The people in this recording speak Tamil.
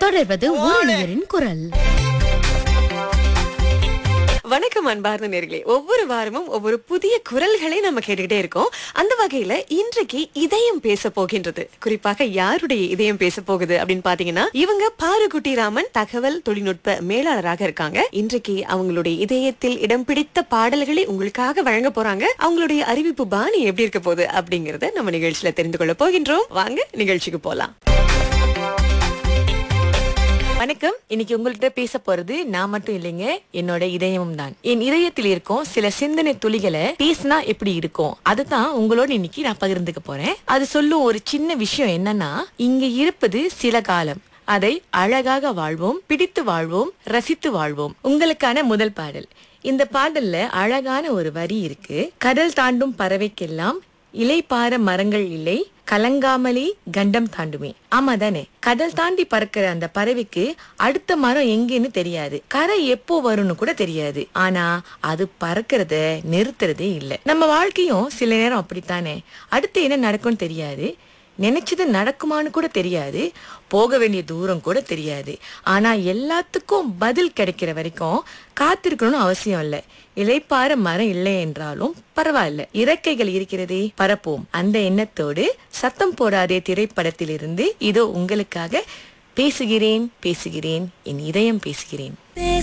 தொடர்வது ஒரு நேரின் குரல் வணக்கம் அன்பார்ந்த நேர்களே ஒவ்வொரு வாரமும் ஒவ்வொரு புதிய குரல்களை நம்ம கேட்டுக்கிட்டே இருக்கோம் அந்த வகையில இன்றைக்கு இதயம் பேச போகின்றது குறிப்பாக யாருடைய இதயம் பேச போகுது அப்படின்னு பாத்தீங்கன்னா இவங்க பாருகுட்டி ராமன் தகவல் தொழில்நுட்ப மேலாளராக இருக்காங்க இன்றைக்கு அவங்களுடைய இதயத்தில் இடம் பிடித்த பாடல்களை உங்களுக்காக வழங்க போறாங்க அவங்களுடைய அறிவிப்பு பாணி எப்படி இருக்க போகுது அப்படிங்கறத நம்ம நிகழ்ச்சியில தெரிந்து கொள்ள போகின்றோம் வாங்க நிகழ்ச்சிக்கு போலாம் வணக்கம் இன்னைக்கு உங்கள்கிட்ட பேச போறது நான் மட்டும் இல்லைங்க என்னோட இதயமும் தான் என் இதயத்தில் இருக்கும் சில சிந்தனை துளிகளை பேசினா எப்படி இருக்கும் அதுதான் உங்களோட இன்னைக்கு நான் பகிர்ந்துக்க போறேன் அது சொல்லும் ஒரு சின்ன விஷயம் என்னன்னா இங்க இருப்பது சில காலம் அதை அழகாக வாழ்வோம் பிடித்து வாழ்வோம் ரசித்து வாழ்வோம் உங்களுக்கான முதல் பாடல் இந்த பாடல்ல அழகான ஒரு வரி இருக்கு கடல் தாண்டும் பறவைக்கெல்லாம் இலைப்பார மரங்கள் இல்லை கலங்காமலே கண்டம் தாண்டுமே ஆமா தானே கடல் தாண்டி பறக்கிற அந்த பறவைக்கு அடுத்த மரம் எங்கேன்னு தெரியாது கரை எப்போ வரும்னு கூட தெரியாது ஆனா அது பறக்கிறத நிறுத்துறதே இல்ல நம்ம வாழ்க்கையும் சில நேரம் அப்படித்தானே அடுத்து என்ன நடக்கும்னு தெரியாது நினைச்சது நடக்குமான்னு கூட தெரியாது போக வேண்டிய தூரம் கூட தெரியாது ஆனா எல்லாத்துக்கும் பதில் கிடைக்கிற வரைக்கும் காத்திருக்கணும்னு அவசியம் இல்ல இலைப்பார மரம் இல்லை என்றாலும் பரவாயில்ல இறக்கைகள் இருக்கிறதே பரப்போம் அந்த எண்ணத்தோடு சத்தம் போடாதே திரைப்படத்திலிருந்து இதோ உங்களுக்காக பேசுகிறேன் பேசுகிறேன் என் இதயம் பேசுகிறேன்